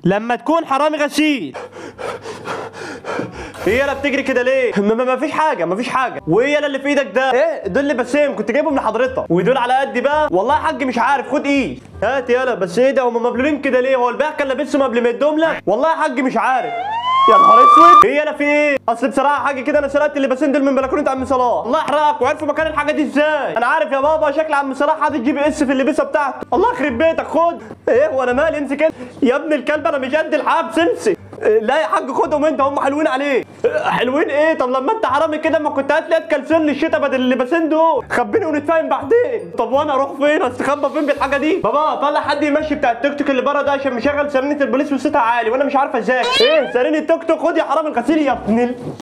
لما تكون حرامي غسيل هي يلا بتجري كده ليه؟ ما, ما ما فيش حاجة ما فيش حاجة وايه يلا اللي في ايدك ده؟ ايه دول اللي بسام كنت جايبهم لحضرتك ودول على قد بقى والله يا حاج مش عارف خد ايه هات يلا بس ايه ده هم مبلولين كده ليه؟ هو الباقي كان لابسهم قبل ما يدوم لك؟ والله يا حاج مش عارف يا نهار اسود ايه يلا في ايه؟ اصل بصراحه حاجه كده انا سرقت اللباسين دول من بلكونه عم صلاح الله يحرقك وعرفوا مكان الحاجه دي ازاي انا عارف يا بابا شكل عم صلاح حاطط جي بي اس في اللبسه بتاعته الله يخرب بيتك خد ايه وانا مالي امسك انت يا ابن الكلب انا مش قد الحبس امسك إيه، لا يا حاج خدهم انت هم حلوين عليك إيه، حلوين ايه طب لما انت حرامي كده ما كنت هات لي كلسون للشتا بدل اللباسين دول خبيني ونتفاهم بعدين طب وانا اروح فين استخبى فين بالحاجه دي بابا طلع حد يمشي بتاع التوك توك اللي بره ده عشان مشغل سرينه البوليس وصوتها عالي وانا مش عارف ازاي ايه سرينه التوك توك خد يا حرامي الغسيل يا ابن ال...